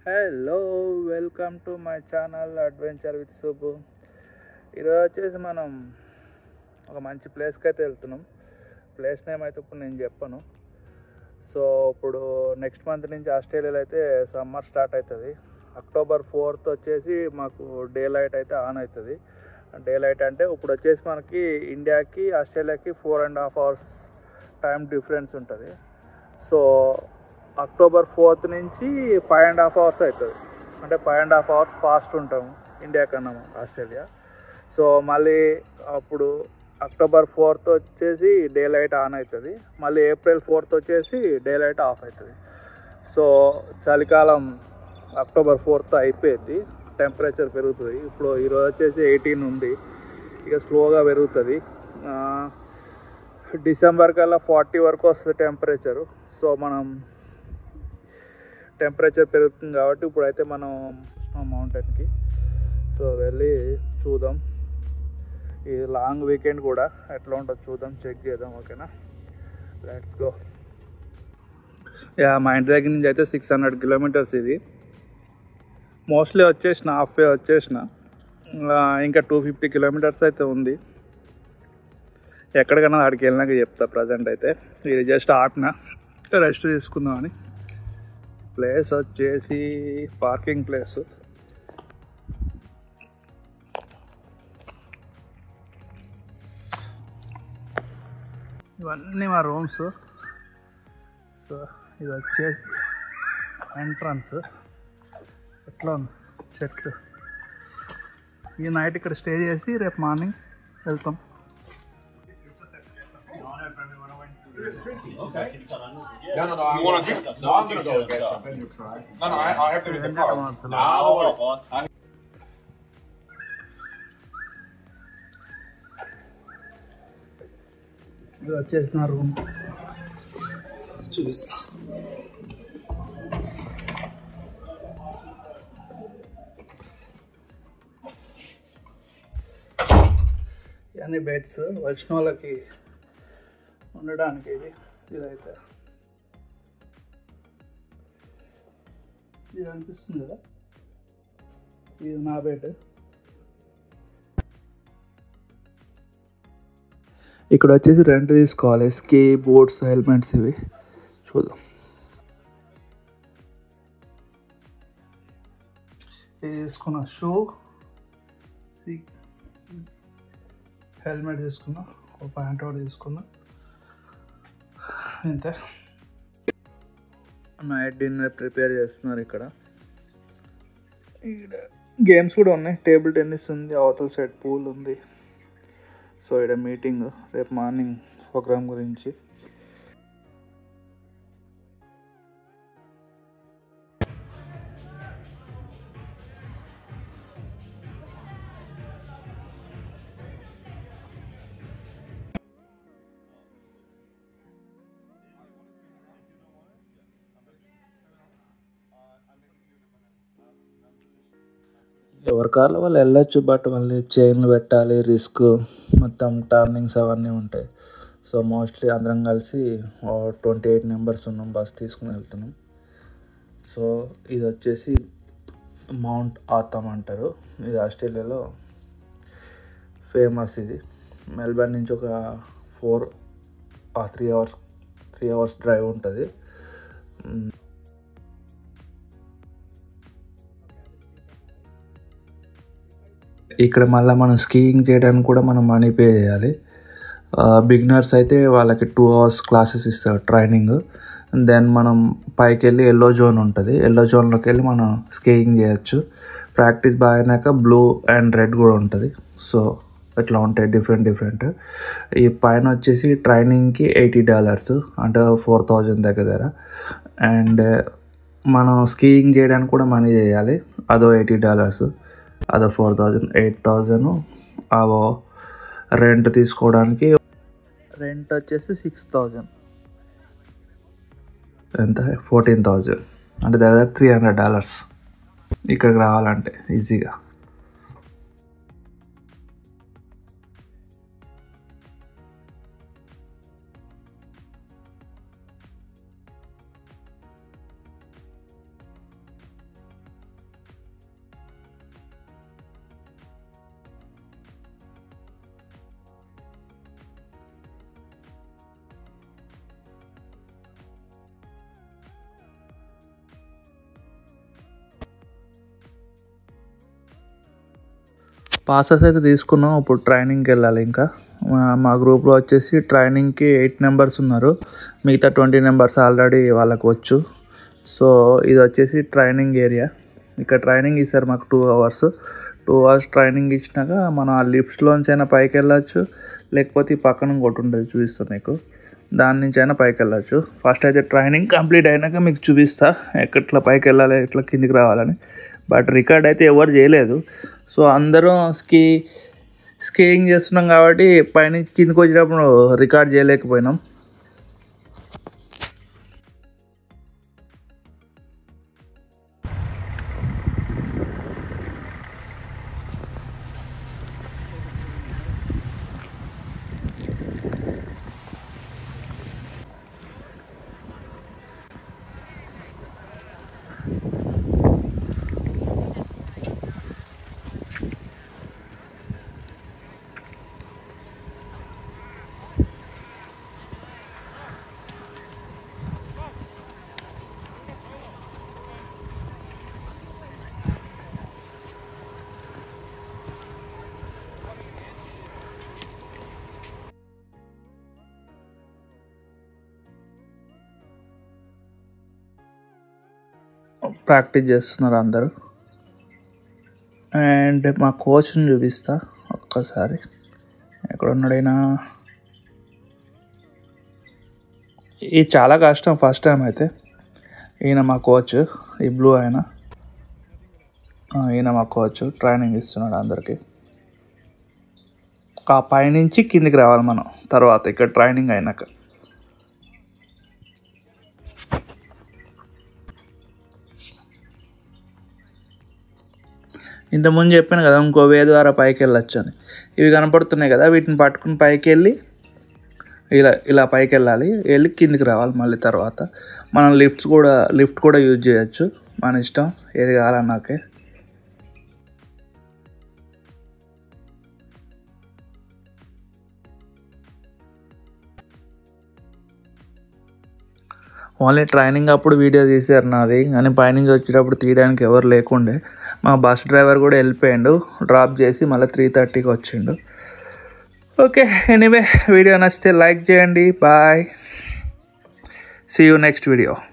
Hello welcome to my channel adventure with Subbu ఈరోజు వచ్చేసి మనం ఒక మంచి ప్లేస్కి అయితే వెళ్తున్నాం ప్లేస్ నేమ్ అయితే ఇప్పుడు నేను చెప్పను సో ఇప్పుడు నెక్స్ట్ మంత్ నుంచి ఆస్ట్రేలియాలో అయితే సమ్మర్ స్టార్ట్ అవుతుంది అక్టోబర్ ఫోర్త్ వచ్చేసి మాకు డే లైట్ అయితే ఆన్ అవుతుంది డే లైట్ అంటే ఇప్పుడు వచ్చేసి మనకి ఇండియాకి ఆస్ట్రేలియాకి four and half hours time difference ఉంటుంది సో అక్టోబర్ ఫోర్త్ నుంచి ఫైవ్ అండ్ హాఫ్ అవర్స్ అవుతుంది అంటే five and half hours fast ఉంటాము ఇండియా కన్నా ఆస్ట్రేలియా సో మళ్ళీ అప్పుడు అక్టోబర్ ఫోర్త్ వచ్చేసి డే లైట్ ఆన్ అవుతుంది మళ్ళీ ఏప్రిల్ ఫోర్త్ వచ్చేసి డే లైట్ ఆఫ్ అవుతుంది సో చలికాలం అక్టోబర్ ఫోర్త్ అయిపోయింది టెంపరేచర్ పెరుగుతుంది ఇప్పుడు ఈరోజు వచ్చేసి ఎయిటీన్ ఉంది ఇక స్లోగా పెరుగుతుంది ఆ, డిసెంబర్ కల్లా ఫార్టీ వరకు వస్తుంది టెంపరేచరు సో మనం టెంపరేచర్ పెరుగుతుంది కాబట్టి ఇప్పుడైతే మనం స్నో మౌంటైన్కి సో వెళ్ళి చూద్దాం ఈ లాంగ్ వీకెండ్ కూడా ఎట్లా ఉంటుందో చూద్దాం చెక్ చేద్దాం ఓకేనా లెట్స్ గో యా మా ఇంటి దగ్గర నుంచి అయితే సిక్స్ హండ్రెడ్ కిలోమీటర్స్ ఇది మోస్ట్లీ వచ్చేసిన హాఫ్ వే వచ్చేసిన ఆ, ఇంకా టూ ఫిఫ్టీ కిలోమీటర్స్ అయితే ఉంది ఎక్కడికైనా ఆడికి వెళ్ళినాక చెప్తా ప్రజెంట్ అయితే ఇది జస్ట్ ఆపిన రెస్ట్ తీసుకుందామని ప్లేస్ వచ్చేసి పార్కింగ్ ప్లేస్ ఇవన్నీ మా రూమ్స్ సో ఇది వచ్చేసి ఎంట్రన్స్ ఎట్లా ఉంది చెట్లు ఈ నైట్ ఇక్కడ స్టే చేసి రేపు మార్నింగ్ వెళ్తాం No, no, no. You want to get? No, I'm gonna go get some. Then you cry. No, no. I, I have to hit the car. No, ఇది వచ్చేసి నా రూమ్ చూపిస్తా ఇవన్నీ బెడ్స్ వచ్చిన వాళ్ళకి ఉండడానికి ఇది ఇదైతే ఇది అనిపిస్తుంది కదా ఇది నా బెడ్ ఇక్కడ వచ్చేసి రెంట్ తీసుకోవాలి స్కే బోట్స్ హెల్మెట్స్ ఇవి చూద్దాం ఇది తీసుకున్న షూ హెల్మెట్ తీసుకున్నా ఒక ప్యాంట్ ఒకటి తీసుకున్నా అంతే నైట్ డిన్నర్ ప్రిపేర్ చేస్తున్నారు ఇక్కడ ఇక్కడ గేమ్స్ కూడా ఉన్నాయి టేబుల్ టెన్నిస్ ఉంది అవతల సైడ్ పూల్ ఉంది సో ఇక్కడ మీటింగ్ రేపు మార్నింగ్ ప్రోగ్రామ్ గురించి ఎవరి కార్లో వాళ్ళు వెళ్ళొచ్చు బట్ మళ్ళీ చైన్లు పెట్టాలి రిస్క్ మొత్తం టర్నింగ్స్ అవన్నీ ఉంటాయి సో మోస్ట్లీ అందరం కలిసి ట్వంటీ ఎయిట్ మెంబర్స్ ఉన్నాం బస్ తీసుకుని వెళ్తున్నాం సో ఇది వచ్చేసి మౌంట్ ఆతమ్ అంటారు ఇది ఆస్ట్రేలియాలో ఫేమస్ ఇది మెల్బర్న్ నుంచి ఒక four three hours three hours drive ఉంటుంది ఇక్కడ మళ్ళీ మనం స్కీయింగ్ చేయడానికి కూడా మనం మనీ పే చేయాలి బిగినర్స్ అయితే వాళ్ళకి టూ అవర్స్ క్లాసెస్ ఇస్తారు ట్రైనింగ్ దెన్ మనం పైకి వెళ్ళి ఎల్లో జోన్ ఉంటుంది ఎల్లో జోన్లోకి వెళ్ళి మనం స్కీయింగ్ చేయొచ్చు ప్రాక్టీస్ బాగా అయినాక బ్లూ అండ్ రెడ్ కూడా ఉంటుంది సో ఇట్లా ఉంటాయి డిఫరెంట్ డిఫరెంట్ ఈ పైన వచ్చేసి ట్రైనింగ్కి ఎయిటీ డాలర్స్ అంటే ఫోర్ థౌజండ్ దగ్గర దగ్గర అండ్ మనం స్కీయింగ్ చేయడానికి కూడా మనీ చేయాలి అదో ఎయిటీ డాలర్స్ అదో ఫోర్ థౌజండ్ ఎయిట్ థౌజండ్ అవో రెంట్ తీసుకోవడానికి రెంట్ వచ్చేసి సిక్స్ థౌజండ్ ఎంత ఫోర్టీన్ థౌజండ్ అంటే దగ్గర త్రీ హండ్రెడ్ డాలర్స్ ఇక్కడికి రావాలంటే ఈజీగా పాసెస్ అయితే తీసుకున్నాం ఇప్పుడు ట్రైనింగ్కి వెళ్ళాలి ఇంకా మా- మా గ్రూప్లో వచ్చేసి ట్రైనింగ్కి ఎయిట్ మెంబర్స్ ఉన్నారు మిగతా ట్వంటీ మెంబర్స్ ఆల్రెడీ వాళ్ళకు వచ్చు సో ఇది వచ్చేసి ట్రైనింగ్ ఏరియా ఇక్కడ ట్రైనింగ్ ఇస్తారు మాకు two hours two hours training ఇచ్చినాక మనం ఆ లిఫ్ట్స్లోంచి అయినా పైకి వెళ్ళచ్చు లేకపోతే ఈ పక్కన ఇంకోటి ఉంటుంది చూపిస్తాను మీకు దాని నుంచి అయినా పైకి వెళ్ళచ్చు ఫస్ట్ అయితే ట్రైనింగ్ కంప్లీట్ అయినాక మీకు చూపిస్తా ఎట్లా పైకి వెళ్ళాలి ఎట్లా కిందికి రావాలని బట్ రికార్డ్ అయితే ఎవరు చేయలేదు సో అందరం స్కీ స్కీయింగ్ చేస్తున్నాం కాబట్టి పైనుంచి కిందికి వచ్చినప్పుడు రికార్డ్ చేయలేకపోయినాం ప్రాక్టీస్ చేస్తున్నారు అందరూ అండ్ మా కోచ్ని చూపిస్తా ఒక్కసారి ఎక్కడ ఉన్నాడైనా ఇది చాలా కష్టం ఫస్ట్ టైం అయితే ఈయన మా కోచ్ ఈ బ్లూ ఆయన ఆ, ఈయన మా కోచ్ ట్రైనింగ్ ఇస్తున్నాడు అందరికీ ఆ పైనుంచి కిందికి రావాలి మనం తర్వాత ఇక్కడ ట్రైనింగ్ అయినాక ఇంతకుముందు చెప్పాను కదా ఇంకో వే ద్వారా పైకి వెళ్ళొచ్చు అని ఇవి కనపడుతున్నాయి కదా వీటిని పట్టుకుని పైకి వెళ్ళి ఇలా ఇలా పైకి వెళ్ళాలి వెళ్ళి కిందికి రావాలి మళ్ళీ తర్వాత మనం లిఫ్ట్స్ కూడా లిఫ్ట్ కూడా యూజ్ చేయొచ్చు మన ఇష్టం ఏది కావాలన్నాకే ఓన్లీ ట్రైనింగ్ అప్పుడు వీడియో తీశారు నాది కానీ పైనుంచి వచ్చేటప్పుడు తీయడానికి ఎవరు లేకుండే మా బస్ డ్రైవర్ కూడా వెళ్ళిపోయిండు డ్రాప్ చేసి మళ్ళీ త్రీ థర్టీకి వచ్చిండు ఓకే ఎనీవే వీడియో నచ్చితే లైక్ చేయండి bye see you next video